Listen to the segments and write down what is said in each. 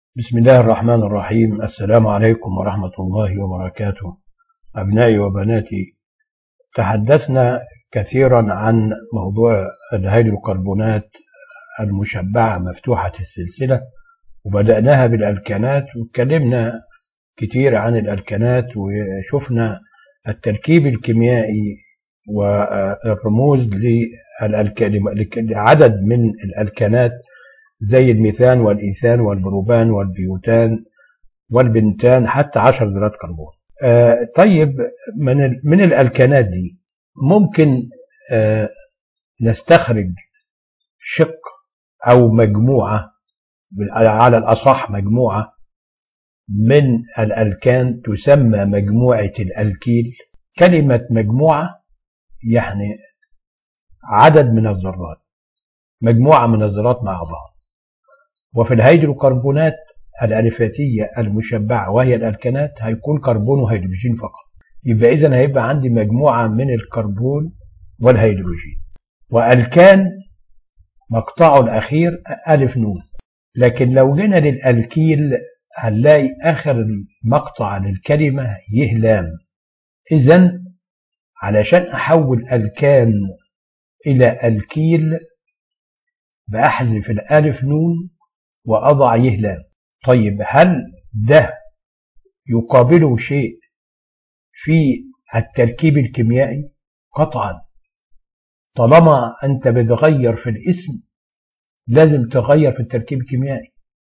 بسم الله الرحمن الرحيم السلام عليكم ورحمة الله وبركاته أبنائي وبناتي تحدثنا كثيرا عن موضوع الهيدروكربونات المشبعة مفتوحة السلسلة وبدأناها بالألكانات واتكلمنا كتير عن الألكانات وشفنا التركيب الكيميائي والرموز لعدد من الألكانات زي الميثان والإيثان والبروبان والبيوتان والبنتان حتى 10 ذرات كربون. آه طيب من من الألكانات دي ممكن آه نستخرج شق أو مجموعة على الأصح مجموعة من الألكان تسمى مجموعة الألكيل كلمة مجموعة يعني عدد من الذرات مجموعة من الذرات مع بعض وفي الهيدروكربونات الألفاتية المشبعة وهي الألكانات هيكون كربون وهيدروجين فقط يبقى إذا هيبقى عندي مجموعة من الكربون والهيدروجين وألكان مقطعه الأخير ألف نون لكن لو جينا للألكيل هنلاقي آخر المقطع للكلمة يه لام إذا علشان أحول ألكان إلى ألكيل بأحذف الألف نون وأضع يه لام طيب هل ده يقابله شيء في التركيب الكيميائي قطعا طالما أنت بتغير في الاسم لازم تغير في التركيب الكيميائي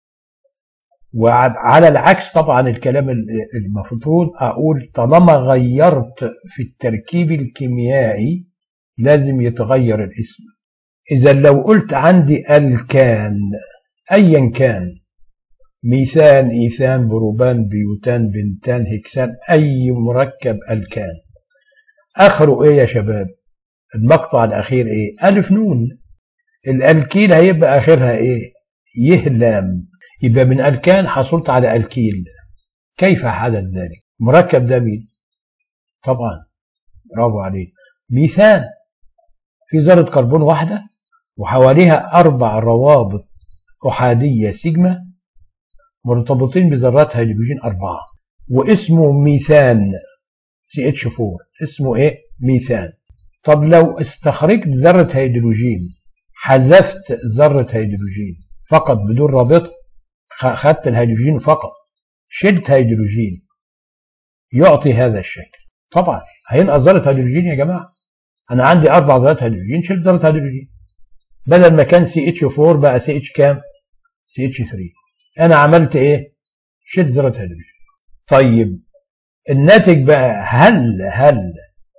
وعلى العكس طبعا الكلام المفروض أقول طالما غيرت في التركيب الكيميائي لازم يتغير الاسم إذا لو قلت عندي الكان أيا كان ميثان إيثان بروبان بيوتان بنتان هكسان أي مركب الكان آخره إيه يا شباب المقطع الأخير إيه ألف نون الألكيل هيبقى آخرها إيه يهلام يبقى من ألكان حصلت على ألكيل كيف حدث ذلك مركب ده مين طبعا برافو عليك ميثان في ذرة كربون واحدة وحواليها أربع روابط أحادية سيجما مرتبطين بذرات هيدروجين أربعة واسمه ميثان سي اتش 4 اسمه ايه ميثان طب لو استخرجت ذرة هيدروجين حذفت ذرة هيدروجين فقط بدون رابطة خدت الهيدروجين فقط شلت هيدروجين يعطي هذا الشكل طبعا هينقص ذرة هيدروجين يا جماعة أنا عندي أربع ذرات هيدروجين شلت ذرة هيدروجين بدل ما كان سي اتش 4 بقى سي اتش كام؟ سي اتش 3 انا عملت ايه؟ شلت ذره هيدروجين طيب الناتج بقى هل هل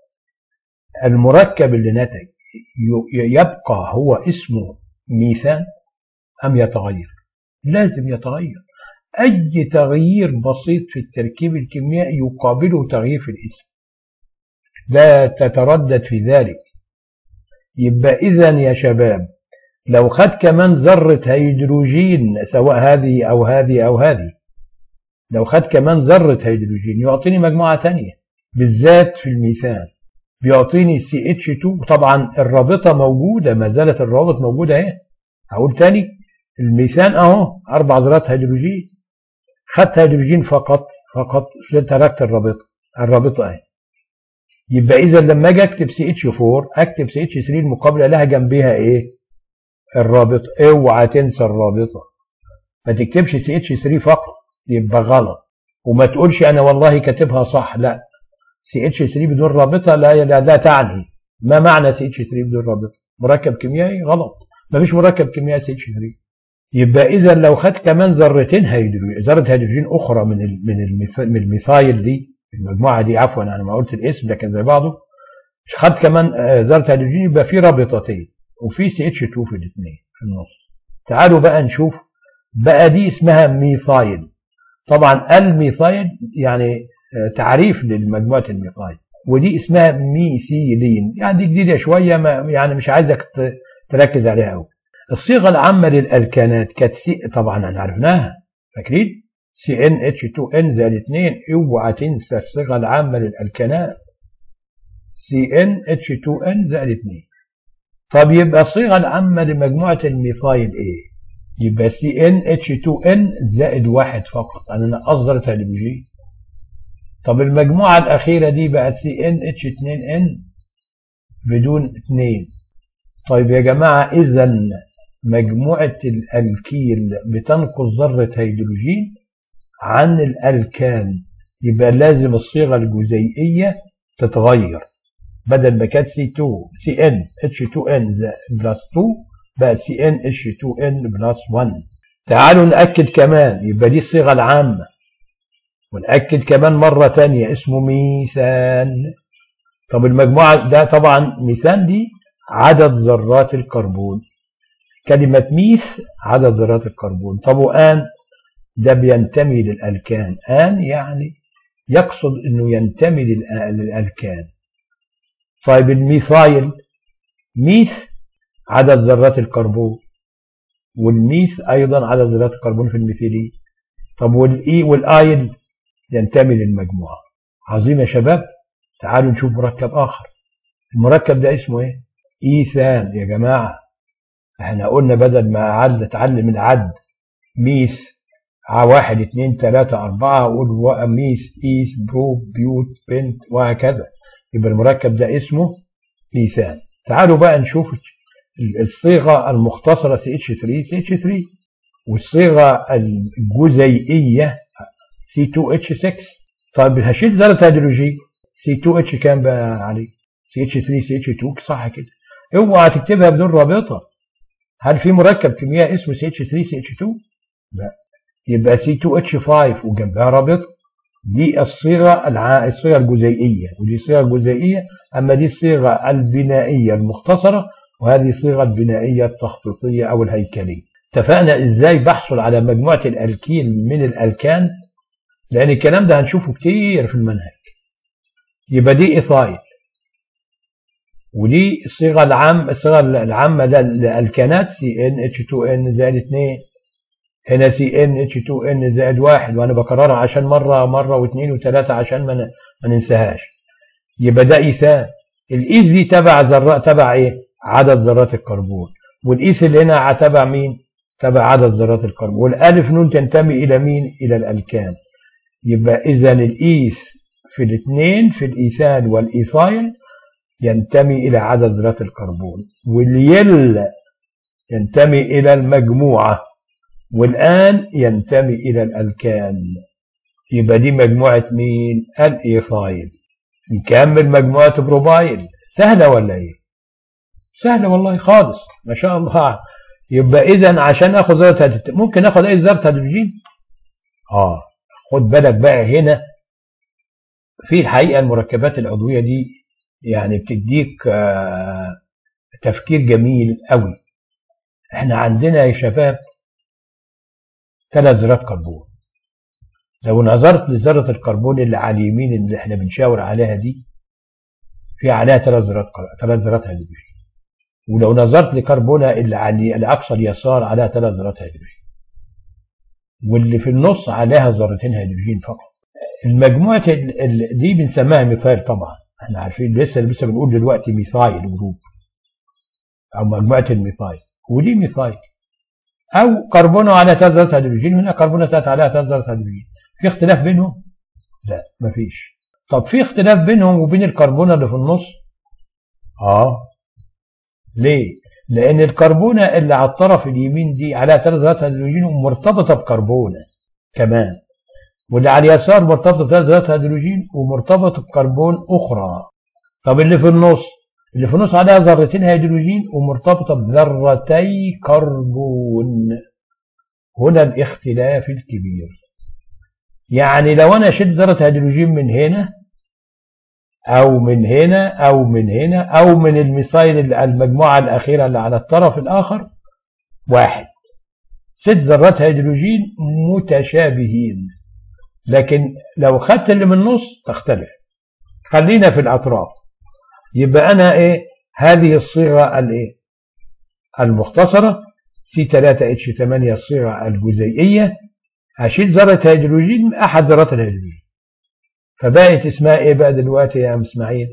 المركب اللي نتج يبقى هو اسمه ميثان ام يتغير؟ لازم يتغير اي تغيير بسيط في التركيب الكيميائي يقابله تغيير في الاسم لا تتردد في ذلك يبقى اذا يا شباب لو خد كمان ذرة هيدروجين سواء هذه أو هذه أو هذه لو خد كمان ذرة هيدروجين يعطيني مجموعة تانية بالذات في الميثان بيعطيني سي اتش 2 طبعا الرابطة موجودة ما زالت الروابط موجودة اهي هقول تاني الميثان اهو أربع ذرات هيدروجين خدت هيدروجين فقط فقط تركت الرابطة الرابطة اهي يبقى إذا لما أجي أكتب سي اتش 4 أكتب سي اتش 3 المقابلة لها جنبها إيه؟ الرابطة اوعى تنسى الرابطة ما تكتبش سي اتش 3 فقط يبقى غلط وما تقولش انا والله كاتبها صح لا سي اتش 3 بدون رابطة لا لا, لا تعني ما معنى سي اتش 3 بدون رابطة مركب كيميائي غلط ما فيش مركب كيميائي سي اتش 3 يبقى اذا لو خدت كمان ذرتين هيدروجين ذره هيدروجين اخرى من من من الميثايل دي المجموعه دي عفوا انا ما قلت الاسم لكن زي بعضه خدت كمان ذره هيدروجين يبقى في رابطتين وفي سي اتش 2 في الاثنين في النص تعالوا بقى نشوف بقى دي اسمها ميثايل طبعا الميثايل يعني تعريف لمجموعه الميثايل ودي اسمها ميثيلين يعني دي جديده شويه ما يعني مش عايزك تركز عليها قوي الصيغه العامه للالكانات كانت سي طبعا احنا عرفناها فاكرين سي ان اتش 2 ان زائد 2 اوعى تنسى الصيغه العامه للالكانات سي ان اتش 2 ان زائد 2 طب يبقى الصيغة العامة لمجموعة الميثايل ايه؟ يبقى سي ان اتش 2 ان زائد واحد فقط انا نقص ذره هيدروجين طب المجموعه الاخيره دي بقت سي ان اتش 2 ان بدون 2 طيب يا جماعه اذا مجموعه الالكيل بتنقص ذره هيدروجين عن الالكان يبقى لازم الصيغه الجزيئيه تتغير بدل ما كانت سي 2 سي ان اتش 2 ان بلس 2 بقى سي ان اتش 2 ان بلس 1 تعالوا نأكد كمان يبقى دي الصيغة العامة ونأكد كمان مرة تانية اسمه ميثان طب المجموعة ده طبعا ميثان دي عدد ذرات الكربون كلمة ميث عدد ذرات الكربون طب وآن ده بينتمي للألكان آن يعني يقصد انه ينتمي للألكان طيب الميثايل ميث عدد ذرات الكربون والميث ايضا عدد ذرات الكربون في الميثيلين طب والاي والايل ينتمي للمجموعه عظيم يا شباب تعالوا نشوف مركب اخر المركب ده اسمه ايه ايثان يا جماعه احنا قلنا بدل ما عد اتعلم العد ميث واحد اتنين تلاتة أربعة أقول ميث إيث بروب بيوت بنت وهكذا يبقى المركب ده اسمه ميثان تعالوا بقى نشوف الصيغه المختصره سي اتش 3 سي اتش 3 والصيغه الجزيئيه سي 2 اتش 6 طيب هشيل ذره هيدروجين سي 2 اتش كام بقى عليه سي اتش 3 سي اتش 2 صح كده اوعى تكتبها بدون رابطه هل في مركب كيميائي اسمه سي اتش 3 سي اتش 2 لا يبقى سي 2 اتش 5 وجنبها رابطه دي الصيغه الع... الصيغه الجزيئيه ودي الصيغه الجزيئيه اما دي الصيغه البنائيه المختصره وهذه صيغه البنائيه التخطيطيه او الهيكليه اتفقنا ازاي بحصل على مجموعه الالكين من الالكان لان الكلام ده هنشوفه كتير في المنهج يبقى دي ايثايل ودي الصيغه العام الصيغه العامه ده الالكانات سي ان اتش 2 ان زائد 2 هنا سي ان اتش 2 ان زائد 1 وانا بكررها عشان مره مره واثنين وثلاثه عشان ما ما ننساهاش يبقى ده ايثان الايث دي تبع ذرات تبع ايه؟ عدد ذرات الكربون والايث اللي هنا تبع مين؟ تبع عدد ذرات الكربون والالف نون تنتمي الى مين؟ الى الالكان يبقى اذا الايث في الاثنين في الايثان والايثايل ينتمي الى عدد ذرات الكربون واليل ينتمي الى المجموعه والآن ينتمي إلى الألكان يبقى دي مجموعة مين؟ الإيثايل نكمل مجموعة بروبايل سهلة ولا إيه؟ سهلة والله خالص ما شاء الله يبقى إذا عشان آخد ذرة ممكن آخد أي ذرة هيدروجين؟ آه خد بالك بقى هنا في الحقيقة المركبات العضوية دي يعني بتديك آه تفكير جميل قوي احنا عندنا يا شباب ثلاث ذرات كربون لو نظرت لذرة الكربون اللي على اليمين اللي احنا بنشاور عليها دي في عليها ثلاث ذرات ثلاث ذرات هيدروجين ولو نظرت لكربونة اللي على الأقصى اليسار عليها ثلاث ذرات هيدروجين واللي في النص عليها ذرتين هيدروجين فقط المجموعة دي بنسميها ميثايل طبعا احنا عارفين لسه لسه بنقول دلوقتي ميثايل جروب أو مجموعة الميثايل ودي ميثايل او كربونه على ثلاث ذرات هيدروجين هنا كربونه ثلاث عليها ثلاث ذرات هيدروجين في اختلاف بينهم لا مفيش طب في اختلاف بينهم وبين الكربونه اللي في النص اه ليه لان الكربونه اللي على الطرف اليمين دي عليها ثلاث ذرات هيدروجين ومرتبطه بكربونه كمان واللي على اليسار مرتبطه بثلاث ذرات هيدروجين ومرتبطه بكربون اخرى طب اللي في النص اللي في النص عليها ذرتين هيدروجين ومرتبطه بذرتي كربون هنا الاختلاف الكبير يعني لو انا شلت ذره هيدروجين من هنا او من هنا او من هنا او من الميثايل المجموعه الاخيره اللي على الطرف الاخر واحد ست ذرات هيدروجين متشابهين لكن لو خدت اللي من النص تختلف خلينا في الاطراف يبقى انا ايه هذه الصيغه الايه المختصره سي 3 اتش 8 الصيغه الجزيئيه هشيل ذره هيدروجين من احد ذرات الهيدروجين فبقت اسمها ايه بقى دلوقتي يا ام اسماعيل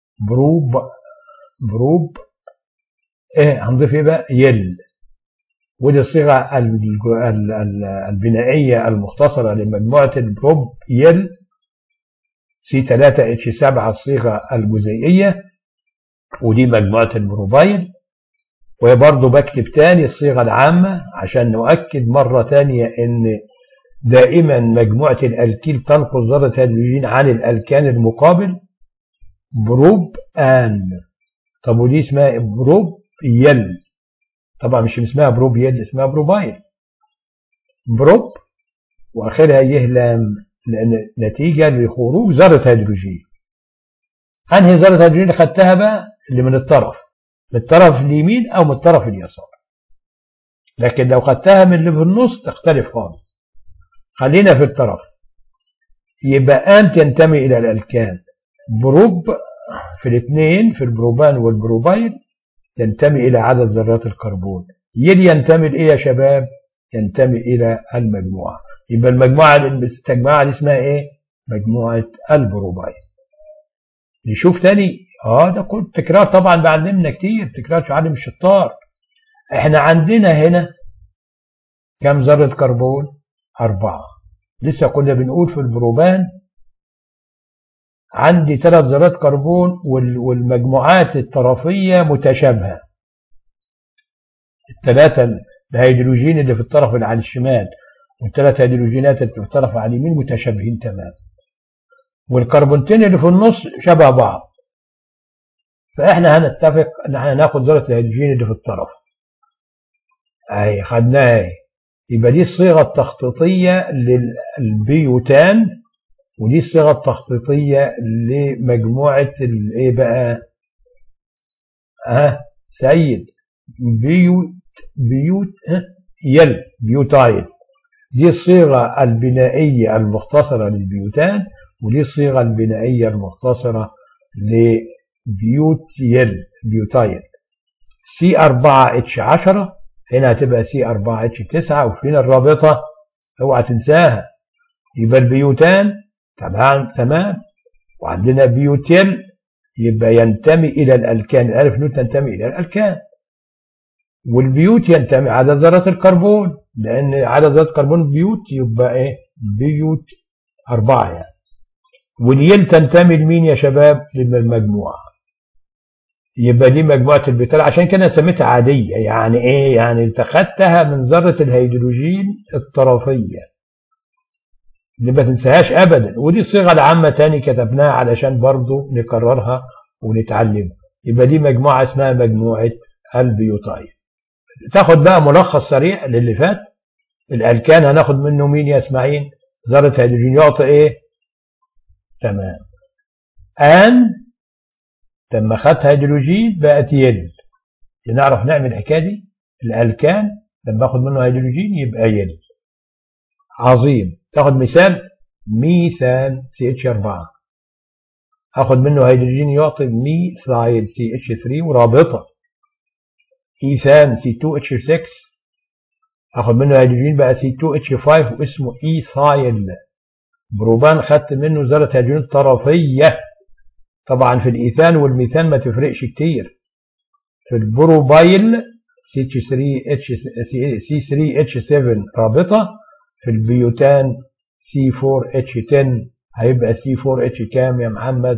بروب بروب ايه هنضيف ايه بقى يل ودي الصيغة البنائية المختصرة لمجموعة البروب يل سي 3 اتش 7 الصيغة الجزيئية ودي مجموعة البروبايل وبرضه بكتب تاني الصيغة العامة عشان نؤكد مرة تانية ان دائما مجموعة الالكيل تنقل ذرة هيدروجين عن الالكان المقابل بروب ان طب ودي اسمها بروب يل طبعا مش اسمها بروب يل اسمها بروبايل بروب واخرها يهلم لان نتيجة لخروج ذرة هيدروجين انهي ذرة هيدروجين اللي خدتها بقى اللي من الطرف من الطرف اليمين او من الطرف اليسار لكن لو خدتها من اللي في النص تختلف خالص خلينا في الطرف يبقى ان تنتمي الى الالكان بروب في الاثنين في البروبان والبروبايل ينتمي الى عدد ذرات الكربون يل ينتمي لايه يا شباب ينتمي الى المجموعه يبقى المجموعه المستجمعه دي اسمها ايه مجموعه البروبايل نشوف تاني اه ده كل تكرار طبعا بعلمنا كتير تكرار علم الشطار احنا عندنا هنا كم ذرة كربون أربعة لسه كنا بنقول في البروبان عندي ثلاث ذرات كربون والمجموعات الطرفية متشابهة الثلاثة الهيدروجين اللي في الطرف اللي على الشمال والثلاث هيدروجينات اللي في الطرف على اليمين متشابهين تمام والكربونتين اللي في النص شبه بعض فاحنا هنتفق ان احنا ناخد ذره الهيدروجين اللي في الطرف اهي خدناها اهي يبقى دي الصيغه التخطيطيه للبيوتان ودي الصيغه التخطيطيه لمجموعه الايه بقى ها أه سيد بيوت بيوت أه يل بيوتايل دي الصيغه البنائيه المختصره للبيوتان ودي الصيغه البنائيه المختصره لبيوتيل بيوتايل سي 4 اتش 10 هنا هتبقى سي 4 اتش 9 وفين الرابطه اوعى تنساها يبقى البيوتان طبعا تمام وعندنا بيوتيل يبقى ينتمي الى الالكان الالف نون تنتمي الى الالكان والبيوت ينتمي عدد ذرات الكربون لان عدد ذرات الكربون بيوت يبقى ايه بيوت اربعه يعني واليل تنتمي لمين يا شباب للمجموعه يبقى دي مجموعه البتال عشان كده سميتها عاديه يعني ايه يعني انت خدتها من ذره الهيدروجين الطرفيه دي ما تنساهاش ابدا ودي الصيغه العامه تاني كتبناها علشان برضو نكررها ونتعلمها يبقى دي مجموعه اسمها مجموعه البيوتايل تاخد بقى ملخص سريع للي فات الالكان هناخد منه مين يا اسماعيل ذره هيدروجين يعطي ايه تمام ان لما خدت هيدروجين بقت يل نعرف نعمل الحكايه دي الالكان لما اخد منه هيدروجين يبقى يل عظيم تاخد مثال ميثان سي اتش 4 هاخد منه هيدروجين يعطي ميثايل سي اتش 3 ورابطه ايثان سي 2 اتش 6 هاخد منه هيدروجين بقى سي 2 اتش 5 واسمه ايثايل بروبان خدت منه ذره هيدروجين طرفيه طبعا في الايثان والميثان ما تفرقش كتير في البروبايل سي اتش 3 اتش سي 3 اتش 7 رابطه في البيوتان سي 4 اتش 10 هيبقى سي 4 اتش كام يا محمد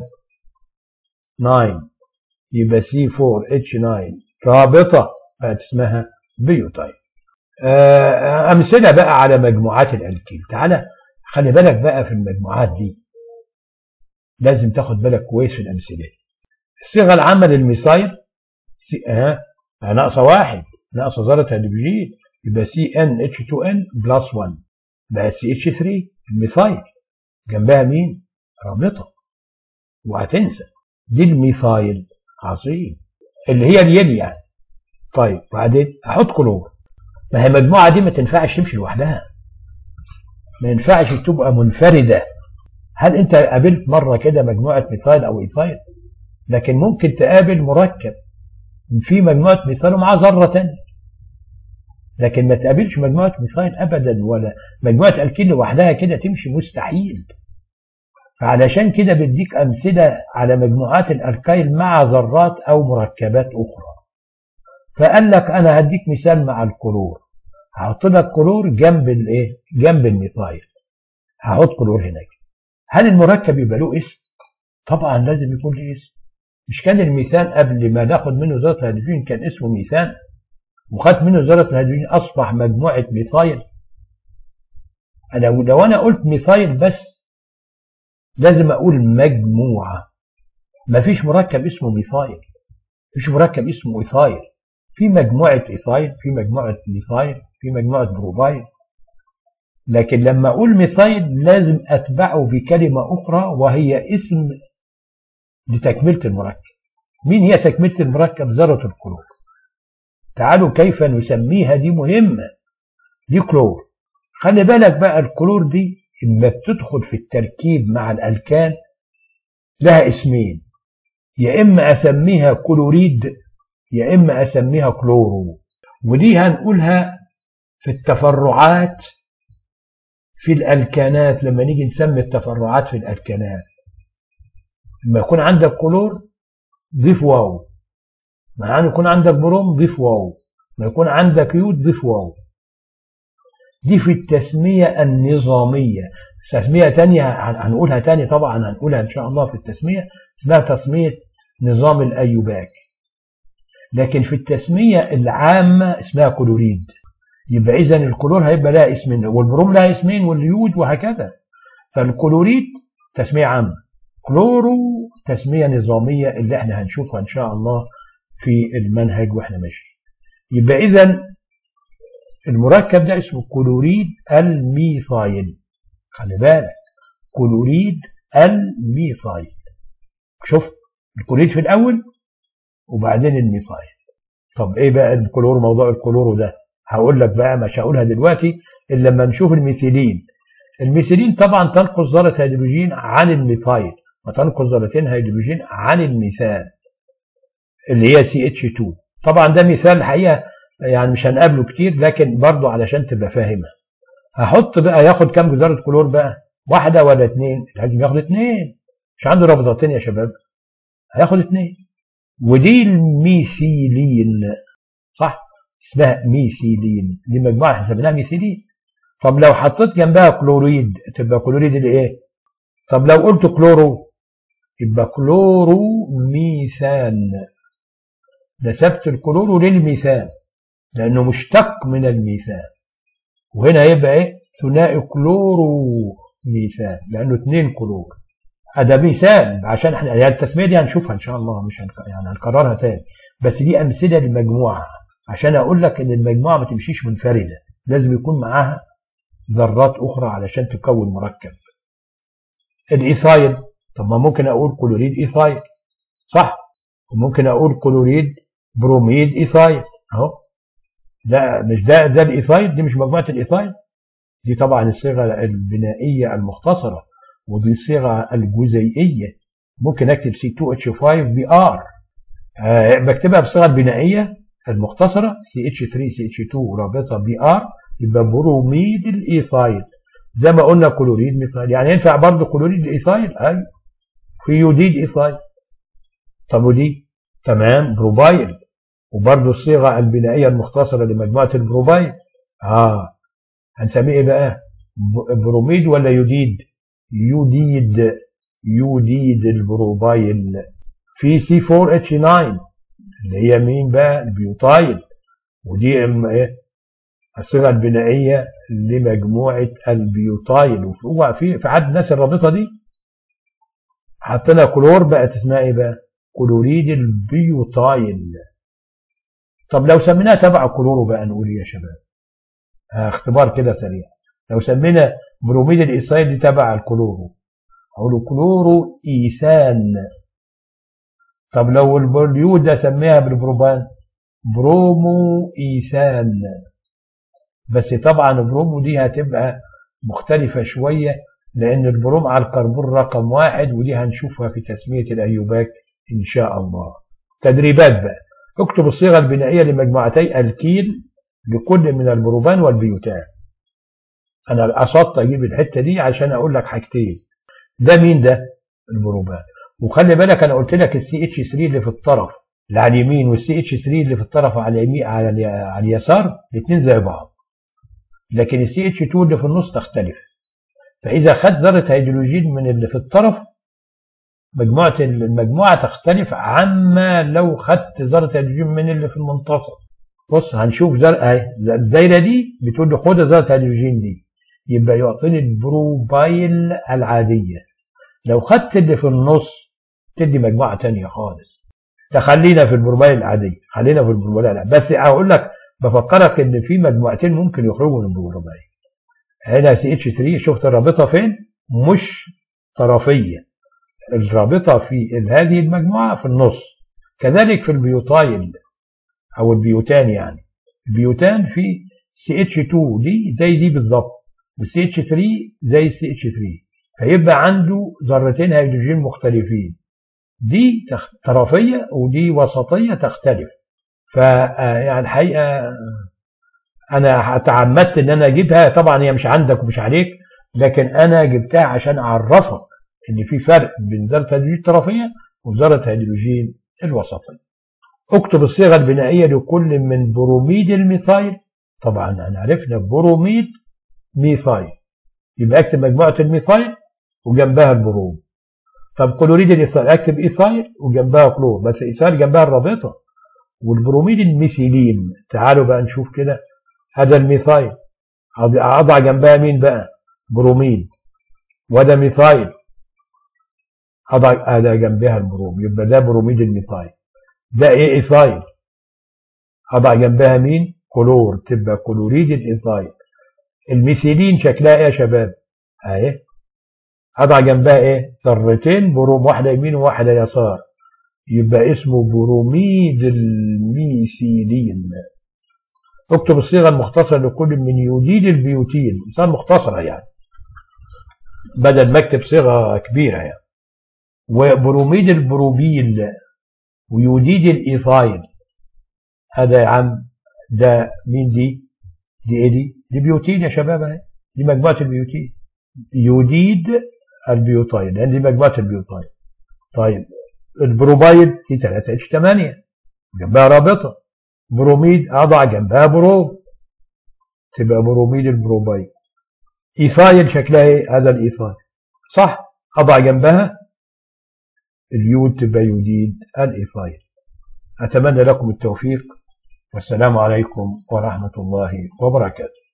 9 يبقى سي 4 اتش 9 رابطه بقت اسمها بيوتاين امثله بقى على مجموعات الالكيل تعالى خلي بالك بقى في المجموعات دي لازم تاخد بالك كويس في الامثله الصيغه العامه للميثايل سي اه ناقصه واحد ناقصه ذره هيدروجين يبقى سي ان اتش 2 ان بلس 1 بقى سي اتش 3 الميثايل جنبها مين؟ رابطه وهتنسى دي الميثايل عظيم اللي هي اليل يعني طيب بعدين احط كلور ما هي المجموعه دي ما تنفعش تمشي لوحدها ما ينفعش تبقى منفرده هل انت قابلت مره كده مجموعه ميثايل او ايثايل لكن ممكن تقابل مركب في مجموعه ميثايل ومعاه ذره ثانيه لكن ما تقابلش مجموعه ميثايل ابدا ولا مجموعه الكيل لوحدها كده تمشي مستحيل فعلشان كده بديك امثله على مجموعات الالكايل مع ذرات او مركبات اخرى فقال لك انا هديك مثال مع الكلور هحط لك كلور جنب الايه جنب الميثايل هحط كلور هناك هل المركب يبقى له اسم طبعا لازم يكون له اسم مش كان الميثان قبل ما ناخد منه ذره الهيدروجين كان اسمه ميثان وخدت منه ذره الهيدروجين اصبح مجموعه ميثايل انا لو انا قلت ميثايل بس لازم اقول مجموعه مفيش مركب اسمه ميثايل مفيش مركب اسمه ايثايل في مجموعه ايثايل في مجموعه ميثايل في مجموعه بروبايل لكن لما اقول ميثايل لازم اتبعه بكلمه اخرى وهي اسم لتكمله المركب مين هي تكمله المركب ذره الكلور تعالوا كيف نسميها دي مهمه دي كلور خلي بالك بقى الكلور دي اما بتدخل في التركيب مع الالكان لها اسمين يا اما اسميها كلوريد يا اما اسميها كلورو ودي هنقولها في التفرعات في الالكانات لما نيجي نسمي التفرعات في الالكانات لما يكون عندك كلور ضيف واو مع ان يكون عندك بروم ضيف واو ما يكون عندك يود ضيف واو دي في التسمية النظامية تسمية تانية هنقولها تاني طبعا هنقولها إن شاء الله في التسمية اسمها تسمية نظام الأيوباك لكن في التسمية العامة اسمها كلوريد يبقى إذا الكلور هيبقى لها اسمين والبروم لها اسمين واليود وهكذا فالكلوريد تسمية عامة كلورو تسمية نظامية اللي احنا هنشوفها إن شاء الله في المنهج واحنا ماشيين يبقى إذا المركب ده اسمه كلوريد الميثايل خلي بالك كلوريد الميثايل شوف الكلوريد في الاول وبعدين الميثايل طب ايه بقى الكلور موضوع الكلور ده هقول لك بقى مش هقولها دلوقتي الا لما نشوف الميثيلين الميثيلين طبعا تنقص ذره هيدروجين عن الميثايل وتنقص ذرتين هيدروجين عن الميثان اللي هي سي اتش 2 طبعا ده مثال الحقيقه يعني مش هنقابله كتير لكن برضه علشان تبقى فاهمها هحط بقى ياخد كام جزارة كلور بقى واحدة ولا اتنين الهيدروجين بياخد اتنين مش عنده رابطتين يا شباب هياخد اتنين ودي الميثيلين صح اسمها ميثيلين دي مجموعة حسبناها ميثيلين طب لو حطيت جنبها كلوريد تبقى كلوريد الايه طب لو قلت كلورو يبقى كلورو ميثان نسبت الكلورو للميثان لانه مشتق من الميثان وهنا هيبقى ايه ثنائي كلورو ميثان لانه اثنين كلور ده مثال عشان احنا يعني التسميه دي هنشوفها ان شاء الله مش هنك... يعني هنكررها تاني بس دي امثله للمجموعه عشان اقول لك ان المجموعه ما تمشيش منفرده لازم يكون معاها ذرات اخرى علشان تكون مركب الايثايل طب ما ممكن اقول كلوريد ايثايل صح وممكن اقول كلوريد بروميد ايثايل اهو ده مش ده ده الايثايل دي مش مجموعه الايثايل دي طبعا الصيغه البنائيه المختصره ودي الصيغه الجزيئيه ممكن اكتب C2H5 بي ار آه بكتبها بالصيغه البنائيه المختصره CH3CH2 رابطه بي ار يبقى بروميد الايثايل زي ما قلنا كلوريد ميثايل يعني ينفع برضه كلوريد الايثايل ايوه في يوديد ايثايل طب ودي تمام بروبايل وبرضه الصيغه البنائيه المختصره لمجموعه البروبايل اه هنسميه ايه بقى بروميد ولا يوديد يوديد يوديد البروبايل في سي 4 اتش 9 اللي هي مين بقى البيوتايل ودي ام ايه الصيغه البنائيه لمجموعه البيوتايل وهو في في عدد الناس الرابطه دي حطينا كلور بقت اسمها ايه بقى كلوريد البيوتايل طب لو سميناها تبع كلورو بقى نقول يا شباب آه اختبار كده سريع لو سمينا بروميد الايثايل دي تبع الكلورو اقول كلورو ايثان طب لو البوليود ده سميها بالبروبان برومو ايثان بس طبعا برومو دي هتبقى مختلفة شوية لأن البروم على الكربون رقم واحد ودي هنشوفها في تسمية الأيوباك إن شاء الله تدريبات بقى اكتب الصيغة البنائية لمجموعتي الكيل لكل من البروبان والبيوتان أنا قصدت أجيب الحتة دي عشان أقول لك حاجتين ده مين ده؟ البروبان وخلي بالك أنا قلت لك السي اتش 3 اللي في الطرف اللي على اليمين والسي اتش 3 اللي في الطرف على اليمين على, على اليسار الاثنين زي بعض لكن السي اتش 2 اللي في النص تختلف فاذا خد ذره هيدروجين من اللي في الطرف مجموعه المجموعه تختلف عما لو خدت ذره هيدروجين من اللي في المنتصف بص هنشوف زر... اهي الدايره دي بتقول لي خد ذره هيدروجين دي يبقى يعطيني البروبايل العاديه لو خدت اللي في النص تدي مجموعه ثانيه خالص تخلينا في البروبايل العاديه خلينا في البروبايل العاديه بس هقول لك بفكرك ان في مجموعتين ممكن يخرجوا من البروبايل هنا سي اتش 3 شفت الرابطه فين مش طرفيه الرابطه في هذه المجموعه في النص كذلك في البيوتايل او البيوتان يعني البيوتان في سي اتش 2 دي زي دي بالظبط والسي اتش 3 زي السي اتش 3 فيبقى عنده ذرتين هيدروجين مختلفين دي طرفيه ودي وسطيه تختلف ف يعني الحقيقه انا تعمدت ان انا اجيبها طبعا هي مش عندك ومش عليك لكن انا جبتها عشان اعرفك ان في فرق بين ذره هيدروجين الطرفيه وذره هيدروجين الوسطيه. اكتب الصيغه البنائيه لكل من بروميد الميثايل طبعا انا عرفنا بروميد ميثايل يبقى اكتب مجموعه الميثايل وجنبها البروم. طب كلوريد الايثايل اكتب ايثايل وجنبها كلور بس ايثايل جنبها الرابطه والبروميد الميثيلين تعالوا بقى نشوف كده هذا الميثايل اضع جنبها مين بقى بروميد وده ميثايل اضع هذا جنبها البروم يبقى ده بروميد الميثايل ده ايه ايثايل اضع جنبها مين كلور تبقى كلوريد الايثايل الميثيلين شكلها ايه يا شباب اهي اضع جنبها ايه ذرتين بروم واحده يمين وواحده يسار يبقى اسمه بروميد الميثيلين اكتب الصيغه المختصره لكل من يوديد البيوتين صار مختصره يعني بدل ما اكتب صيغه كبيره يعني وبروميد البروبيل ويوديد الايثايل هذا يا عم ده مين دي؟ دي ايه دي؟ دي بيوتين يا شباب اهي دي مجموعه البيوتين يوديد البيوتايل لان دي مجموعه البيوتايل طيب البروبايد في 3 اتش 8 جنبها رابطه بروميد اضع جنبها بروم تبقى بروميد البروبايد ايثايل شكلها ايه هذا الايثايل صح اضع جنبها اليود تبقى يوديد الايثايل اتمنى لكم التوفيق والسلام عليكم ورحمه الله وبركاته